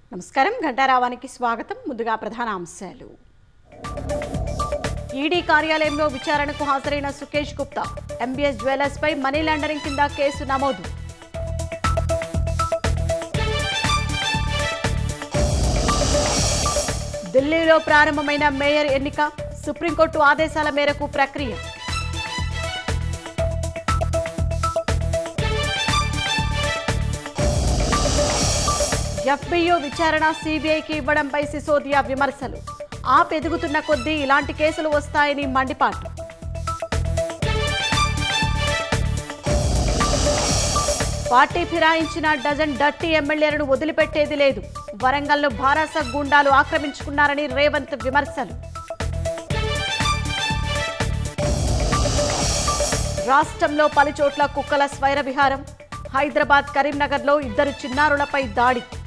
నమస్కారం ఘంటారావానికి స్వాగతం ముందుగా ప్రధాన అంశాలు ఈడీ కార్యాలయంలో విచారణకు హాజరైన సుకేష్ గుప్తా ఎంబీఎస్ జ్యువెలర్స్ పై మనీ లాండరింగ్ కింద కేసు నమోదు ఢిల్లీలో ప్రారంభమైన మేయర్ ఎన్నిక సుప్రీంకోర్టు ఆదేశాల మేరకు ప్రక్రియ ఎఫ్బియు విచారణ సిబిఐకి ఇవ్వడంపై సిసోదియా విమర్శలు ఆ పెరుగుతున్న కొద్దీ ఇలాంటి కేసులు వస్తాయని మండిపాటు పార్టీ ఫిరాయించిన డజన్ డట్టి ఎమ్మెల్యేలను వదిలిపెట్టేది లేదు వరంగల్ను భారాస గూండాలు ఆక్రమించుకున్నారని రేవంత్ విమర్శలు రాష్ట్రంలో పలుచోట్ల కుక్కల స్వైర విహారం హైదరాబాద్ కరీంనగర్లో ఇద్దరు చిన్నారులపై దాడి